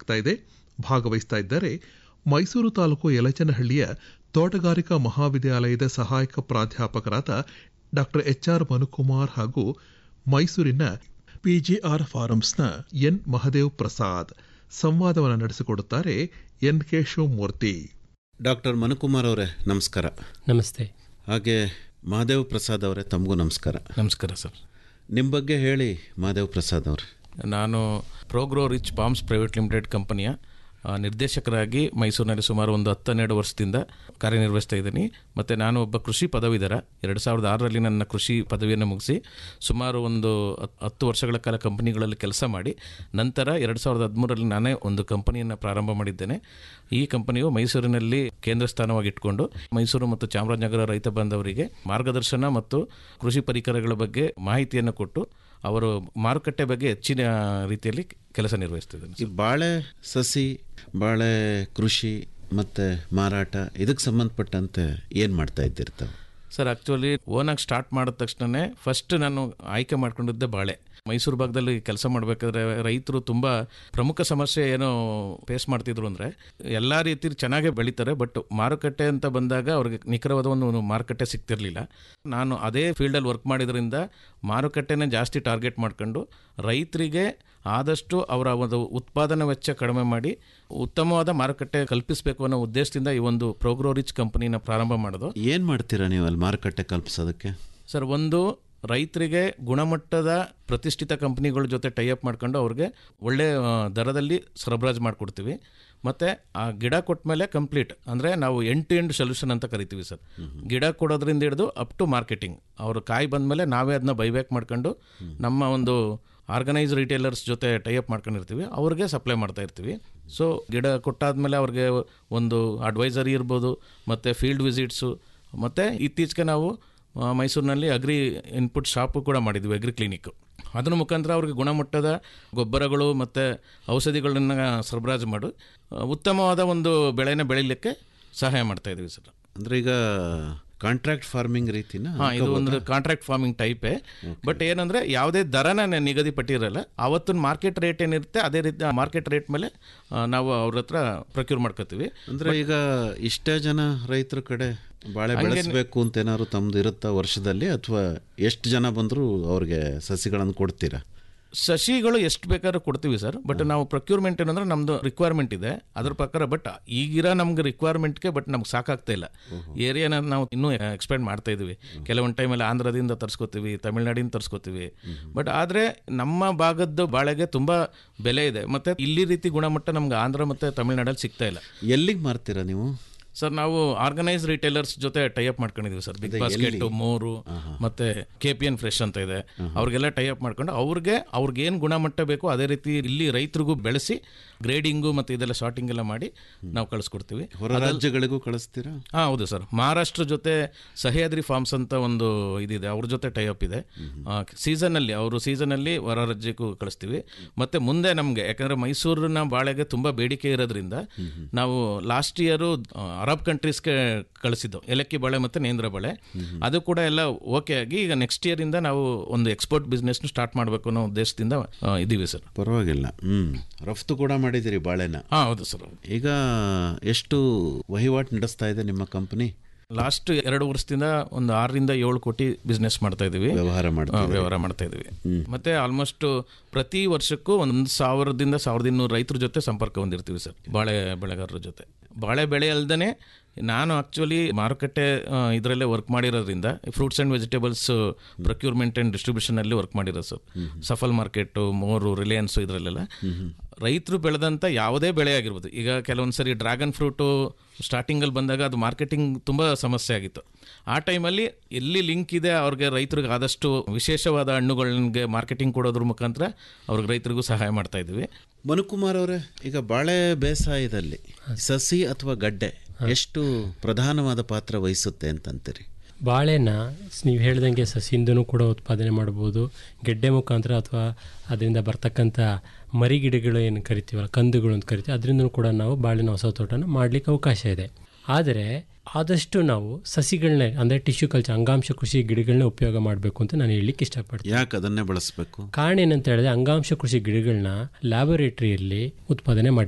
ಸಾಗ್ತಾ ಇದೆ ಭಾಗವಹಿಸ್ತಾ ಇದ್ದಾರೆ ಮೈಸೂರು ತಾಲೂಕು ಯಲಚನಹಳ್ಳಿಯ ತೋಟಗಾರಿಕಾ ಮಹಾವಿದ್ಯಾಲಯದ ಸಹಾಯಕ ಪ್ರಾಧ್ಯಾಪಕರಾದ ಡಾಕ್ಟರ್ ಎಚ್ಆರ್ ಮನುಕುಮಾರ್ ಹಾಗೂ ಮೈಸೂರಿನ ಪಿಜಿಆರ್ ಫಾರಮ್ಸ್ನ ಎನ್ ಮಹದೇವ್ ಪ್ರಸಾದ್ ಸಂವಾದವನ್ನು ನಡೆಸಿಕೊಡುತ್ತಾರೆ N K Shivamurthy doctor Manukumar ಅವರೇ ನಮಸ್ಕಾರ ನಮಸ್ತೆ ಹಾಗೆ ಮಹಾದೇವ್ ಪ್ರಸಾದ್ ಅವರೇ ತಮಗೂ ನಮಸ್ಕಾರ ನಮಸ್ಕಾರ ಸರ್ ನಿಮ್ಮ ಬಗ್ಗೆ ಹೇಳಿ ಮಹಾದೇವ್ ಪ್ರಸಾದ್ ಅವರೇ ನಾನು Progrow Rich Farms Private Limited ಕಂಪನಿಯ ಆ, ನಿರ್ದೇಶಕರಾಗಿ ಮೈಸೂರಿನಲ್ಲಿ ಸುಮಾರು ಒಂದು ಹತ್ತನ್ನೆರಡು ವರ್ಷದಿಂದ ಕಾರ್ಯನಿರ್ವಹಿಸ್ತಾ ಇದ್ದೀನಿ ಮತ್ತು ನಾನು ಒಬ್ಬ ಕೃಷಿ ಪದವೀಧರ ಎರಡು ಸಾವಿರದ ಆರರಲ್ಲಿ ನನ್ನ ಕೃಷಿ ಪದವಿಯನ್ನು ಮುಗಿಸಿ ಸುಮಾರು ಒಂದು ಹತ್- ಹತ್ತು ವರ್ಷಗಳ ಕಾಲ ಕಂಪನಿಗಳಲ್ಲಿ ಕೆಲಸ ಮಾಡಿ ನಂತರ ಎರಡು ಸಾವಿರದ ಹದಿಮೂರರಲ್ಲಿ ನಾನೇ ಒಂದು ಕಂಪನಿಯನ್ನು ಪ್ರಾರಂಭ ಮಾಡಿದ್ದೇನೆ ಈ ಕಂಪನಿಯು ಮೈಸೂರಿನಲ್ಲಿ ಕೇಂದ್ರ ಸ್ಥಾನವಾಗಿ ಇಟ್ಕೊಂಡು ಮೈಸೂರು ಮತ್ತು ಚಾಮರಾಜನಗರ ರೈತ ಬಾಂಧವರಿಗೆ ಮಾರ್ಗದರ್ಶನ ಮತ್ತು ಕೃಷಿ ಪರಿಕರಗಳ ಬಗ್ಗೆ ಮಾಹಿತಿಯನ್ನು ಕೊಟ್ಟು ಅವರು ಮಾರುಕಟ್ಟೆ ಬಗ್ಗೆ ಹೆಚ್ಚಿನ ರೀತಿಯಲ್ಲಿ ಕೆಲಸ ನಿರ್ವಹಿಸ್ತಿದ್ದಾರೆ ಈ ಬಾಳೆ ಸಸಿ ಬಾಳೆ ಕೃಷಿ ಮತ್ತು ಮಾರಾಟ ಇದಕ್ಕೆ ಸಂಬಂಧಪಟ್ಟಂತೆ ಏನು ಮಾಡ್ತಾ ಇದ್ದಿರ್ತಾವೆ ಸರ್ ಆ್ಯಕ್ಚುಲಿ ಓನಾಗಿ ಸ್ಟಾರ್ಟ್ ಮಾಡಿದ ತಕ್ಷಣವೇ ಫಸ್ಟ್ ನಾನು ಆಯ್ಕೆ ಮಾಡ್ಕೊಂಡಿದ್ದೆ ಬಾಳೆ ಮೈಸೂರು ಭಾಗದಲ್ಲಿ ಕೆಲಸ ಮಾಡಬೇಕಾದ್ರೆ ರೈತರು ತುಂಬ ಪ್ರಮುಖ ಸಮಸ್ಯೆ ಏನೋ ಫೇಸ್ ಮಾಡ್ತಿದ್ರು ಅಂದರೆ ಎಲ್ಲ ರೀತಿ ಚೆನ್ನಾಗೇ ಬೆಳೀತಾರೆ ಬಟ್ ಮಾರುಕಟ್ಟೆ ಅಂತ ಬಂದಾಗ ಅವ್ರಿಗೆ ನಿಖರವಾದ ಒಂದು ಮಾರುಕಟ್ಟೆ ಸಿಗ್ತಿರ್ಲಿಲ್ಲ ನಾನು ಅದೇ ಫೀಲ್ಡಲ್ಲಿ ವರ್ಕ್ ಮಾಡಿದ್ರಿಂದ ಮಾರುಕಟ್ಟೆನೇ ಜಾಸ್ತಿ ಟಾರ್ಗೆಟ್ ಮಾಡ್ಕೊಂಡು ರೈತರಿಗೆ ಆದಷ್ಟು ಅವರ ಒಂದು ಉತ್ಪಾದನಾ ವೆಚ್ಚ ಕಡಿಮೆ ಮಾಡಿ ಉತ್ತಮವಾದ ಮಾರುಕಟ್ಟೆ ಕಲ್ಪಿಸಬೇಕು ಅನ್ನೋ ಉದ್ದೇಶದಿಂದ ಈ ಒಂದು ಪ್ರೋಗ್ರೋ ರಿಚ್ ಕಂಪನಿನ ಪ್ರಾರಂಭ ಮಾಡೋದು ಏನು ಮಾಡ್ತೀರಾ ನೀವು ಅಲ್ಲಿ ಮಾರುಕಟ್ಟೆ ಕಲ್ಪಿಸೋದಕ್ಕೆ ಸರ್ ಒಂದು ರೈತರಿಗೆ ಗುಣಮಟ್ಟದ ಪ್ರತಿಷ್ಠಿತ ಕಂಪ್ನಿಗಳ ಜೊತೆ ಟೈಅಪ್ ಮಾಡ್ಕೊಂಡು ಅವ್ರಿಗೆ ಒಳ್ಳೆ ಆ, ದರದಲ್ಲಿ ಸರಬರಾಜು ಮಾಡಿಕೊಡ್ತೀವಿ ಮತ್ತು ಆ ಗಿಡ ಕೊಟ್ಟ ಮೇಲೆ ಕಂಪ್ಲೀಟ್ ಅಂದರೆ ನಾವು ಎಂಡ್ ಟು ಎಂಡ್ ಸೊಲ್ಯೂಷನ್ ಅಂತ ಕರಿತೀವಿ ಸರ್ ಗಿಡ ಕೊಡೋದ್ರಿಂದ ಹಿಡಿದು ಅಪ್ ಟು ಮಾರ್ಕೆಟಿಂಗ್ ಅವರು ಕಾಯಿ ಬಂದಮೇಲೆ ನಾವೇ ಅದನ್ನ ಬೈಬ್ಯಾಕ್ ಮಾಡ್ಕೊಂಡು ನಮ್ಮ ಒಂದು ಆರ್ಗನೈಸ್ ರಿಟೇಲರ್ಸ್ ಜೊತೆ ಟೈಅಪ್ ಮಾಡ್ಕೊಂಡಿರ್ತೀವಿ ಅವ್ರಿಗೆ ಸಪ್ಲೈ ಮಾಡ್ತಾ ಇರ್ತೀವಿ ಸೊ ಗಿಡ ಕೊಟ್ಟಾದ್ಮೇಲೆ ಅವ್ರಿಗೆ ಒಂದು ಅಡ್ವೈಸರಿ ಇರ್ಬೋದು ಮತ್ತು ಫೀಲ್ಡ್ ವಿಸಿಟ್ಸು ಮತ್ತು ಇತ್ತೀಚೆಗೆ ನಾವು ಆ, ಮೈಸೂರಿನಲ್ಲಿ ಅಗ್ರಿ ಇನ್ಪುಟ್ ಶಾಪು ಕೂಡ ಮಾಡಿದ್ವಿ ಅಗ್ರಿ ಕ್ಲಿನಿಕ್ಕು ಅದರ ಮುಖಾಂತರ ಅವ್ರಿಗೆ ಗುಣಮಟ್ಟದ ಗೊಬ್ಬರಗಳು ಮತ್ತು ಔಷಧಿಗಳನ್ನ ಸರಬರಾಜು ಮಾಡಿ ಆ, ಉತ್ತಮವಾದ ಒಂದು ಬೆಳೆನ ಬೆಳೀಲಿಕ್ಕೆ ಸಹಾಯ ಮಾಡ್ತಾ ಇದ್ದೀವಿ ಸರ್ ಅಂದರೆ ಈಗ ಕಾಂಟ್ರಾಕ್ಟ್ ಫಾರ್ಮಿಂಗ್ ರೀತಿನ ಹಾಂ ಇದು ಒಂದು ಕಾಂಟ್ರಾಕ್ಟ್ ಫಾರ್ಮಿಂಗ್ ಟೈಪೇ ಬಟ್ ಏನಂದರೆ ಯಾವುದೇ ದರನ ನೆ- ನಿಗದಿಪಟ್ಟಿರಲ್ಲ ಆವತ್ತಿನ ಮಾರ್ಕೆಟ್ ರೇಟ್ ಏನಿರುತ್ತೆ ಅದೇ ರೀತಿ ಮಾರ್ಕೆಟ್ ರೇಟ್ ಮೇಲೆ ಆ, ನಾವು ಅವ್ರ ಹತ್ರ ಪ್ರೊಕ್ಯೂರ್ ಮಾಡ್ಕೋತೀವಿ ಅಂದರೆ ಈಗ ಇಷ್ಟೇ ಜನ ರೈತರ ಕಡೆ ಬಾಳೆ ಬೆಳೆಸಬೇಕು ಅಂತ ಏನಾದ್ರು ತಮ್ದು ಇರುತ್ತಾ ವರ್ಷದಲ್ಲಿ ಅಥವಾ ಎಷ್ಟು ಜನ ಬಂದರೂ ಅವ್ರಿಗೆ ಸಸಿಗಳನ್ನು ಕೊಡ್ತೀರಾ ಸಸಿಗಳು ಎಷ್ಟು ಬೇಕಾದ್ರೂ ಕೊಡ್ತೀವಿ ಸರ್ ಬಟ್ ನಾವು ಪ್ರೊಕ್ಯೂರ್ಮೆಂಟ್ ಏನಂದ್ರೆ ನಮ್ದು ರಿಕ್ವೈರ್ಮೆಂಟ್ ಇದೆ ಅದ್ರ ಪ್ರಕಾರ ಬಟ್ ಈಗಿರೋ ನಮ್ಗೆ ರಿಕ್ವೈರ್ಮೆಂಟ್ಗೆ ಬಟ್ ನಮ್ಗೆ ಸಾಕಾಗ್ತಾ ಇಲ್ಲ ಏರಿಯಾನ ನಾವು ಇನ್ನೂ ಎಕ್ಸ್ಪೆಂಡ್ ಮಾಡ್ತಾ ಇದೀವಿ ಕೆಲವೊಂದು ಟೈಮಲ್ಲಿ ಆಂಧ್ರದಿಂದ ತರಿಸ್ಕೋತೀವಿ ತಮಿಳ್ನಾಡಿಂದ ತರಿಸ್ಕೋತೀವಿ ಬಟ್ ಆದರೆ ನಮ್ಮ ಭಾಗದ್ದು ಬಾಳೆಗೆ ತುಂಬ ಬೆಲೆ ಇದೆ ಮತ್ತು ಇಲ್ಲಿ ರೀತಿ ಗುಣಮಟ್ಟ ನಮ್ಗೆ ಆಂಧ್ರ ಮತ್ತು ತಮಿಳ್ನಾಡಲ್ಲಿ ಸಿಗ್ತಾ ಇಲ್ಲ ಎಲ್ಲಿಗೆ ಮಾರ್ತೀರಾ ನೀವು ಸರ್ ನಾವು ಆರ್ಗನೈಸ್ ರಿಟೇಲರ್ಸ್ ಜೊತೆ ಟೈಅಪ್ ಮಾಡ್ಕೊಂಡಿದೀವಿ ಸರ್ ಬಿಗ್ ಬಾಸ್ಕೆಟ್ ಮೋರು ಮತ್ತೆ ಕೆ ಪಿ ಎನ್ ಫ್ರೆಶ್ ಅಂತ ಇದೆ ಅವ್ರಿಗೆಲ್ಲ ಟೈಅಪ್ ಮಾಡ್ಕೊಂಡು ಅವ್ರಿಗೆ ಅವ್ರಿಗೆ ಏನು ಗುಣಮಟ್ಟ ಬೇಕು ಅದೇ ರೀತಿ ಇಲ್ಲಿ ರೈತರಿಗೂ ಬೆಳೆಸಿ ಗ್ರೇಡಿಂಗು ಮತ್ತು ಇದೆಲ್ಲ ಶಾರ್ಟಿಂಗ್ ಎಲ್ಲ ಮಾಡಿ ನಾವು ಕಳಿಸ್ಕೊಡ್ತೀವಿ ಹೊರ ರಾಜ್ಯಗಳಿಗೂ ಕಳಿಸ್ತೀರಾ ಹಾಂ ಹೌದು ಸರ್ ಮಹಾರಾಷ್ಟ್ರ ಜೊತೆ ಸಹ್ಯಾದ್ರಿ ಫಾರ್ಮ್ಸ್ ಅಂತ ಒಂದು ಇದಿದೆ ಅವ್ರ ಜೊತೆ ಟೈಅಪ್ ಇದೆ ಸೀಸನಲ್ಲಿ ಅವರು ಸೀಸನಲ್ಲಿ ಹೊರ ರಾಜ್ಯಕ್ಕೂ ಕಳಿಸ್ತೀವಿ ಮತ್ತು ಮುಂದೆ ನಮಗೆ ಯಾಕಂದರೆ ಮೈಸೂರಿನ ಬಾಳೆಗೆ ತುಂಬ ಬೇಡಿಕೆ ಇರೋದ್ರಿಂದ ನಾವು ಲಾಸ್ಟ್ ಇಯರು ಅರಬ್ ಕಂಟ್ರೀಸ್ಗೆ ಕಳಿಸಿದ್ದು ಏಲಕ್ಕಿ ಬಾಳೆ ಮತ್ತು ನೇಂದ್ರ ಬಾಳೆ ಅದು ಕೂಡ ಎಲ್ಲ ಓಕೆ ಆಗಿ ಈಗ ನೆಕ್ಸ್ಟ್ ಇಯರಿಂದ ನಾವು ಒಂದು ಎಕ್ಸ್ಪೋರ್ಟ್ ಬಿಸ್ನೆಸ್ನ ಸ್ಟಾರ್ಟ್ ಮಾಡಬೇಕು ಅನ್ನೋ ಉದ್ದೇಶದಿಂದ ಆ, ಇದ್ದೀವಿ ಸರ್ ಪರವಾಗಿಲ್ಲ ಹ್ಞೂ ರಫ್ತು ಕೂಡ ಮಾಡಿದ್ದೀರಿ ಬಾಳೆನ ಹಾಂ ಹೌದು ಸರ್ ಈಗ ಎಷ್ಟು ವಹಿವಾಟು ನಡೆಸ್ತಾ ಇದೆ ನಿಮ್ಮ ಕಂಪನಿ ಲಾಸ್ಟ್ ಎರಡು ವರ್ಷದಿಂದ ಒಂದು ಆರರಿಂದ ಏಳು ಕೋಟಿ ಬಿಸ್ನೆಸ್ ಮಾಡ್ತಾ ಇದ್ದೀವಿ ವ್ಯವಹಾರ ಮಾಡ್ತಾ ಹಾ, ವ್ಯವಹಾರ ಮಾಡ್ತಾ ಇದ್ವಿ ಮತ್ತೆ ಆಲ್ಮೋಸ್ಟ್ ಪ್ರತಿ ವರ್ಷಕ್ಕೂ ಒಂದು ಸಾವಿರದಿಂದ ಸಾವಿರದ ಇನ್ನೂರು ರೈತರ ಜೊತೆ ಸಂಪರ್ಕ ಹೊಂದಿರ್ತೀವಿ ಸರ್ ಬಾಳೆ ಬೆಳೆಗಾರರ ಜೊತೆ ಬಾಳೆ ಬೆಳೆ ಅಲ್ದೇ ನಾನು ಆಕ್ಚುಲಿ ಮಾರುಕಟ್ಟೆ ಇದರಲ್ಲೇ ವರ್ಕ್ ಮಾಡಿರೋದ್ರಿಂದ fruits and vegetables procurement and ಡಿಸ್ಟ್ರಿಬ್ಯೂಷನಲ್ಲಿ ವರ್ಕ್ ಮಾಡಿರೋದು sir Safal market More Reliance ಇದರಲ್ಲೆಲ್ಲ ರೈತರು ಬೆಳೆದಂಥ ಯಾವುದೇ ಬೆಳೆ ಆಗಿರ್ಬೋದು ಈಗ ಕೆಲವೊಂದು ಸರಿ ಡ್ರ್ಯಾಗನ್ ಫ್ರೂಟು ಸ್ಟಾರ್ಟಿಂಗಲ್ಲಿ ಬಂದಾಗ ಅದು ಮಾರ್ಕೆಟಿಂಗ್ ತುಂಬ ಸಮಸ್ಯೆ ಆಗಿತ್ತು ಆ ಟೈಮಲ್ಲಿ ಎಲ್ಲಿ ಲಿಂಕ್ ಇದೆ ಅವ್ರಿಗೆ ರೈತರಿಗೆ ಆದಷ್ಟು ವಿಶೇಷವಾದ ಹಣ್ಣುಗಳಿಗೆ ಮಾರ್ಕೆಟಿಂಗ್ ಕೊಡೋದ್ರ ಮುಖಾಂತರ ಅವ್ರಿಗೆ ರೈತರಿಗೂ ಸಹಾಯ ಮಾಡ್ತಾ ಇದ್ದೀವಿ ಮನುಕುಮಾರ್ ಅವರೇ ಈಗ ಬಾಳೆ ಬೇಸಾಯದಲ್ಲಿ ಸಸಿ ಅಥವಾ ಗಡ್ಡೆ ಎಷ್ಟು ಪ್ರಧಾನವಾದ ಪಾತ್ರ ವಹಿಸುತ್ತೆ ಅಂತಂತೀರಿ ಬಾಳೆನ ನೀವು ಹೇಳ್ದಂಗೆ ಸಸಿಯಿಂದನೂ ಕೂಡ ಉತ್ಪಾದನೆ ಮಾಡ್ಬೋದು ಗೆಡ್ಡೆ ಮುಖಾಂತರ ಅಥವಾ ಅದರಿಂದ ಬರ್ತಕ್ಕಂಥ ಮರಿಗಿಡಗಳು ಏನು ಕರಿತೀವಲ್ಲ ಕಂದುಗಳು ಅಂತ ಕರಿತೀವಿ ಅದರಿಂದನೂ ಕೂಡ ನಾವು ಬಾಳಿನ ಹೊಸ ತೋಟನ ಮಾಡಲಿಕ್ಕೆ ಅವಕಾಶ ಇದೆ ಆದರೆ ಆದಷ್ಟು ನಾವು ಸಸಿಗಳನ್ನೇ ಅಂದರೆ ಟಿಶ್ಯೂ ಕಲ್ಚರ್ ಅಂಗಾಂಶ ಕೃಷಿ ಗಿಡಗಳನ್ನ ಉಪಯೋಗ ಮಾಡಬೇಕು ಅಂತ ನಾನು ಹೇಳಲಿಕ್ಕೆ ಇಷ್ಟಪಡ್ತೀನಿ ಯಾಕೆ ಅದನ್ನೇ ಬಳಸಬೇಕು ಕಾರಣ ಏನಂತ ಹೇಳಿದ್ರೆ ಅಂಗಾಂಶ ಕೃಷಿ ಗಿಡಗಳನ್ನ ಲ್ಯಾಬೊರೇಟರಿಯಲ್ಲಿ ಉತ್ಪಾದನೆ ಮಾಡಿ